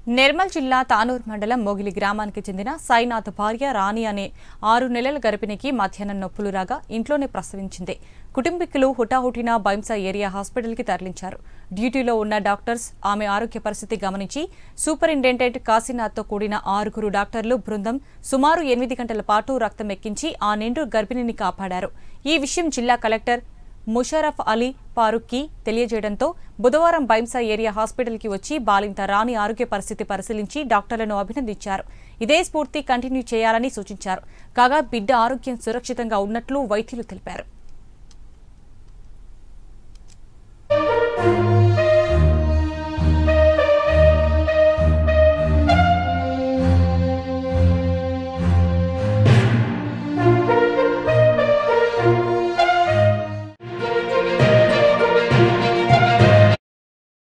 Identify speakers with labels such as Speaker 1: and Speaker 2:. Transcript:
Speaker 1: నిర్మల్ జిల్లా తానూర్ మండలం మోగిలి గ్రామానికి చెందిన సాయినాథ్ భార్య రాణి అనే ఆరు నెలల గర్భిణికి మధ్యాహ్నం నొప్పులు రాగా ఇంట్లోనే ప్రసవించింది కుటుంబీకులు హుటాహుటిన బైంసా ఏరియా హాస్పిటల్కి తరలించారు డ్యూటీలో ఉన్న డాక్టర్స్ ఆమె ఆరోగ్య పరిస్థితి గమనించి సూపరింటెండెంట్ కాశీనాథ్తో కూడిన ఆరుగురు డాక్టర్లు బృందం సుమారు ఎనిమిది గంటల పాటు రక్తం ఎక్కించి ఆ నిండు గర్భిణిని కాపాడారు ఈ విషయం జిల్లా కలెక్టర్ ముషరఫ్ అలీ ఫారూక్కి తెలియజేయడంతో బుధవారం బైంసా ఏరియా హాస్పిటల్కి వచ్చి బాలింత రాణి ఆరోగ్య పరిస్థితి పరిశీలించి డాక్టర్లను అభినందించారు ఇదే స్ఫూర్తి కంటిన్యూ చేయాలని సూచించారు కాగా బిడ్డ ఆరోగ్యం సురక్షితంగా ఉన్నట్లు వైద్యులు తెలిపారు